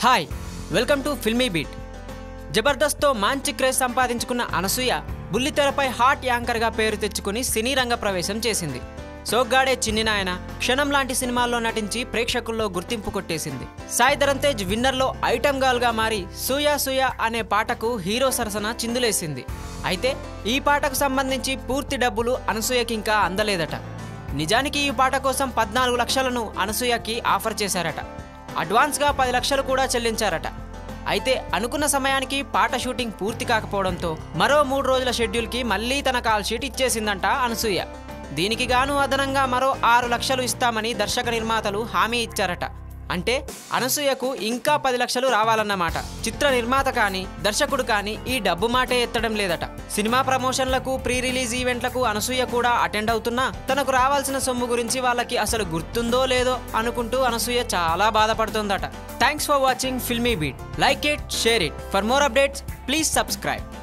hi welcome to Filmy Beat జబర్దస్త్తో మంచి craze సంపాదించుకున్న అనసూయ బుల్లితెరపై హాట్ యాంకర్గా పేరు తెచ్చుకుని సినీ రంగ ప్రవేశం చేసింది సోగ్గాడే చిన్ని నాయన క్షణం లాంటి సినిమాల్లో నటించి ప్రేక్షకుల్లో గుర్తింపు కొట్టేసింది సాయి ధరమ్ తేజ్ విన్నర్లో ఐటమ్ గర్ల్గా మారి సూయా సూయా అనే పాటకు హీరో సరసన చిందులేసింది అయితే ఈ పాటకు సంబంధించి పూర్తి డబ్బులు అనసూయకి ఇంకా అందలేదట నిజానికి ఈ పాట కోసం పద్నాలుగు లక్షలను అనసూయకి ఆఫర్ చేశారట అడ్వాన్స్గా పది లక్షలు కూడా చెల్లించారట అయితే అనుకున్న సమయానికి పాట షూటింగ్ పూర్తి కాకపోవడంతో మరో మూడు రోజుల షెడ్యూల్కి మళ్ళీ తన కాల్ షీట్ ఇచ్చేసిందంట అనసూయ దీనికి గాను అదనంగా మరో ఆరు లక్షలు ఇస్తామని దర్శక నిర్మాతలు హామీ ఇచ్చారట అంటే అనసూయకు ఇంకా పది లక్షలు రావాలన్నమాట చిత్ర నిర్మాత కానీ దర్శకుడు కానీ ఈ డబ్బు మాటే ఎత్తడం లేదట సినిమా ప్రమోషన్లకు ప్రీ రిలీజ్ ఈవెంట్లకు అనసూయ కూడా అటెండ్ అవుతున్నా తనకు రావాల్సిన సొమ్ము గురించి వాళ్ళకి అసలు గుర్తుందో లేదో అనుకుంటూ అనసూయ చాలా బాధపడుతోందట thanks for watching Filmy Beat like it share it for more updates please subscribe